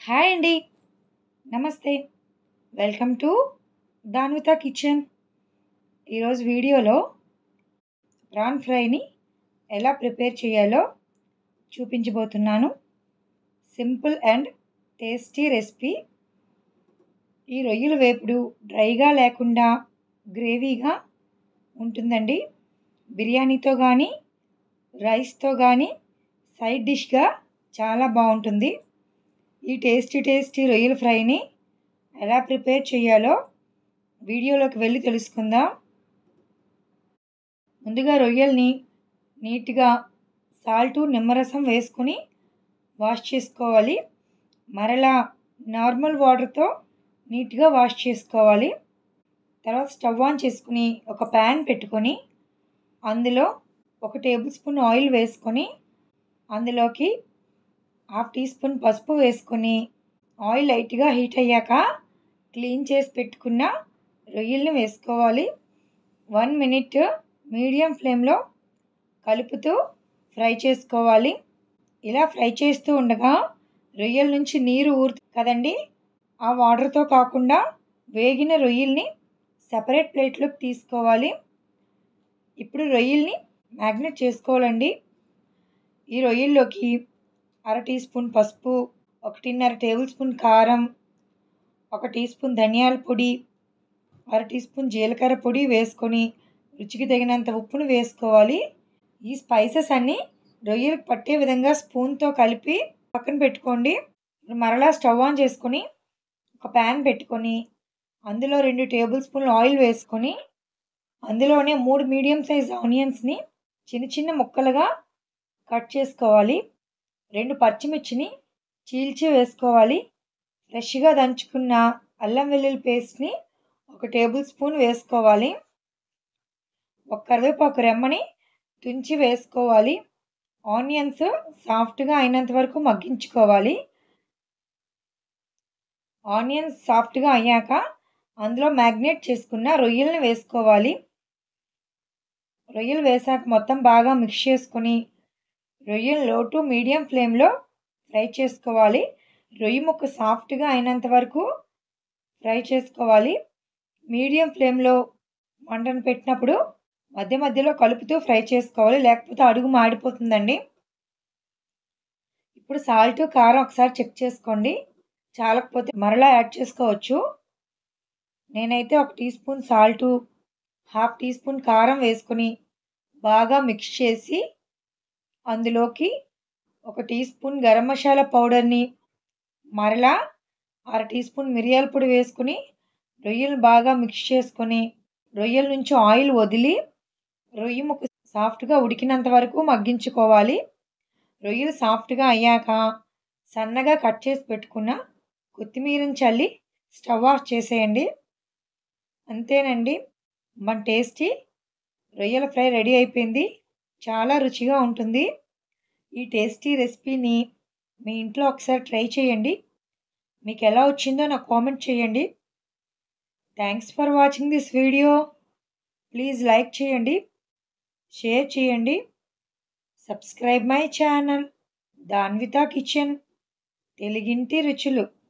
hi అండి నమస్తే welcome to దాన్విత kitchen ఈరోజు వీడియోలో ప్రాన్ ఫ్రైని ఎలా ప్రిపేర్ చేయాలో చూపించబోతున్నాను సింపుల్ అండ్ టేస్టీ రెసిపీ ఈ రొయ్యల వేపుడు డ్రైగా లేకుండా గ్రేవీగా ఉంటుందండి బిర్యానీతో కానీ రైస్తో కానీ సైడ్ డిష్గా చాలా బాగుంటుంది ఈ టేస్టీ టేస్టీ రొయ్యల ఫ్రైని ఎలా ప్రిపేర్ చేయాలో వీడియోలోకి వెళ్ళి తెలుసుకుందాం ముందుగా రొయ్యల్ని నీట్గా సాల్టు నిమ్మరసం వేసుకొని వాష్ చేసుకోవాలి మరలా నార్మల్ వాటర్తో నీట్గా వాష్ చేసుకోవాలి తర్వాత స్టవ్ ఆన్ చేసుకుని ఒక ప్యాన్ పెట్టుకొని అందులో ఒక టేబుల్ స్పూన్ ఆయిల్ వేసుకొని అందులోకి హాఫ్ టీ స్పూన్ పసుపు వేసుకొని ఆయిల్ లైట్గా హీట్ అయ్యాక క్లీన్ చేసి పెట్టుకున్న రొయ్యల్ని వేసుకోవాలి వన్ మినిట్ మీడియం ఫ్లేమ్లో కలుపుతూ ఫ్రై చేసుకోవాలి ఇలా ఫ్రై చేస్తూ ఉండగా రొయ్యల నుంచి నీరు ఊరు కదండి ఆ వాటర్తో కాకుండా వేగిన రొయ్యల్ని సపరేట్ ప్లేట్లోకి తీసుకోవాలి ఇప్పుడు రొయ్యల్ని మ్యాగ్నెట్ చేసుకోవాలండి ఈ రొయ్యల్లోకి అర టీ స్పూన్ పసుపు ఒకటిన్నర టేబుల్ స్పూన్ కారం ఒక టీ స్పూన్ ధనియాల పొడి అర టీ స్పూన్ జీలకర్ర పొడి వేసుకొని రుచికి తగినంత ఉప్పును వేసుకోవాలి ఈ స్పైసెస్ అన్నీ రొయ్యలకు పట్టే విధంగా స్పూన్తో కలిపి పక్కన పెట్టుకోండి మరలా స్టవ్ ఆన్ చేసుకొని ఒక ప్యాన్ పెట్టుకొని అందులో రెండు టేబుల్ స్పూన్లు ఆయిల్ వేసుకొని అందులోనే మూడు మీడియం సైజ్ ఆనియన్స్ని చిన్న చిన్న ముక్కలుగా కట్ చేసుకోవాలి రెండు పచ్చిమిర్చిని చీల్చి వేసుకోవాలి ఫ్రెష్గా దంచుకున్న అల్లం వెల్లుల్లి పేస్ట్ని ఒక టేబుల్ స్పూన్ వేసుకోవాలి ఒక కరివేపాకు రెమ్మని తుంచి వేసుకోవాలి ఆనియన్స్ సాఫ్ట్గా అయినంత వరకు మగ్గించుకోవాలి ఆనియన్స్ సాఫ్ట్గా అయ్యాక అందులో మ్యాగ్నేట్ చేసుకున్న రొయ్యల్ని వేసుకోవాలి రొయ్యలు వేసాక మొత్తం బాగా మిక్స్ చేసుకొని రొయ్యలు లో టు మీడియం ఫ్లేమ్లో ఫ్రై చేసుకోవాలి రొయ్యి ముక్క సాఫ్ట్గా అయినంత వరకు ఫ్రై చేసుకోవాలి మీడియం ఫ్లేమ్లో వంటను పెట్టినప్పుడు మధ్య మధ్యలో కలుపుతూ ఫ్రై చేసుకోవాలి లేకపోతే అడుగు మాడిపోతుందండి ఇప్పుడు సాల్ట్ కారం ఒకసారి చెక్ చేసుకోండి చాలకపోతే మరలా యాడ్ చేసుకోవచ్చు నేనైతే ఒక teaspoon salt half teaspoon కారం వేసుకొని బాగా మిక్స్ చేసి అందులోకి ఒక టీ స్పూన్ గరం మసాలా పౌడర్ని మరలా అర టీ స్పూన్ మిరియాల పొడి వేసుకుని రొయ్యలు బాగా మిక్స్ చేసుకొని రొయ్యల నుంచి ఆయిల్ వదిలి రొయ్య ముక్క సాఫ్ట్గా ఉడికినంత వరకు మగ్గించుకోవాలి రొయ్యలు సాఫ్ట్గా అయ్యాక సన్నగా కట్ చేసి పెట్టుకున్న కొత్తిమీరని చల్లి స్టవ్ ఆఫ్ చేసేయండి అంతేనండి మన టేస్టీ రొయ్యల ఫ్రై రెడీ అయిపోయింది చాలా రుచిగా ఉంటుంది ఈ టేస్టీ రెసిపీని మీ ఇంట్లో ఒకసారి ట్రై చేయండి మీకు ఎలా వచ్చిందో నాకు కామెంట్ చేయండి thanks for watching this video please like చేయండి షేర్ చేయండి subscribe my channel Danvitha kitchen తెలుగింటి రుచులు